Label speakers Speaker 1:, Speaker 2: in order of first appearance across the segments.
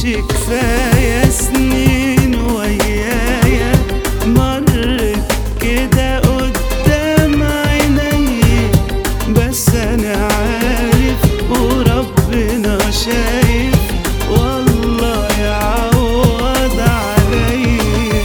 Speaker 1: امشي كفاية سنين ويايا مرت كده قدام عيني بس انا عارف وربنا شايف والله يعوض عليا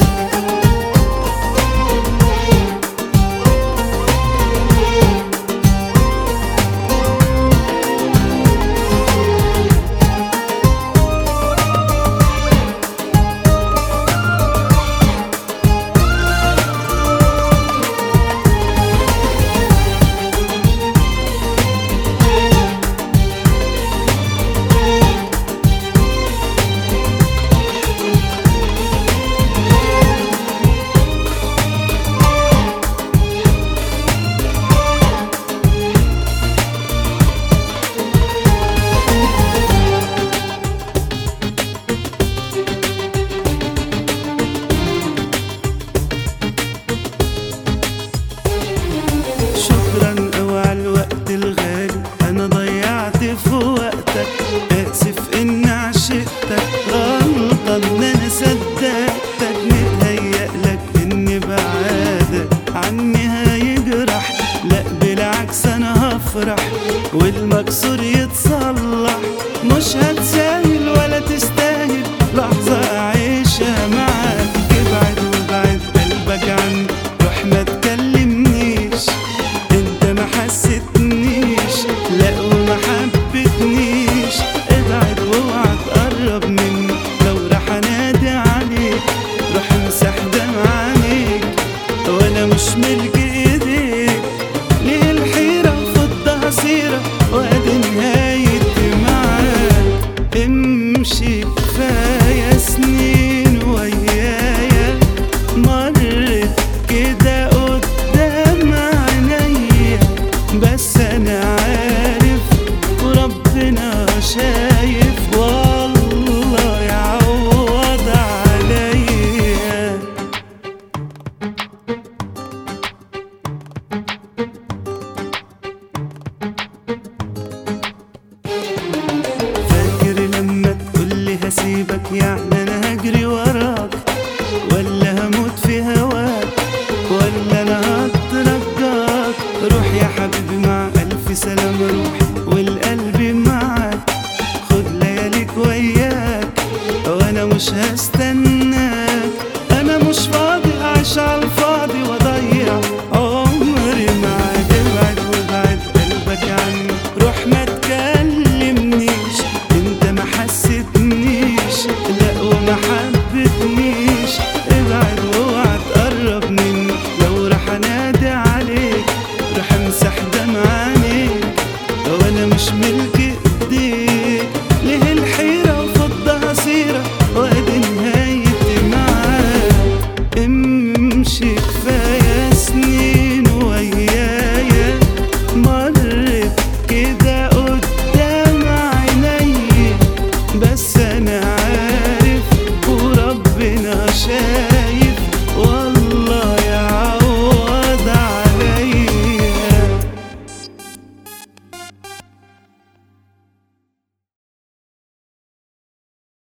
Speaker 1: شكرا قوي على الوقت الغالي انا ضيعت في وقتك اسف اني عشقتك غلطة ان انا صدقتك متهيألك اني بعادك عني هيجرح لا بالعكس انا هفرح والمكسور يتصلح مش هتساهل ولا تستاهل لحظة اعيشها معاك ابعد وابعد قلبك عني روح ما تكلمنيش انت ما حسيتنيش لا وما حبتنيش ابعد واوعى تقرب مني لو راح انادي عليك روح امسح دمع عينيك وانا مش ملك ايديك ليه الحيرة وفضها سيرة وادي نهايتي معاك امشي كفاية سنين ويايا مرت كده قدام عينيا بس انا عارف وربنا شايف والله يعوض عليا فاكر لما تقولي هسيبك يعني انا هجري وراك ولا هموت في هواك ولا انا هترجاك روح يا حبيبي مع الف سلام روح والقلب معاك خد لياليك وياك وانا مش هستناك انا مش فاضي اعيش على الفاضي واضيع عمري معاك ابعد وابعد قلبك عني روح ما تكلمنيش انت ما حسيتنيش لا وما حبتنيش ابعد واوعى تقرب مني لو راح انادي عليك روح امسح دمع عينيك وانا مش ملك ايديك ليه الحيرة وفضها سيرة وادي نهايتي معاك امشي كفاية سنين ويايا مرت كده قدام عيني بس انا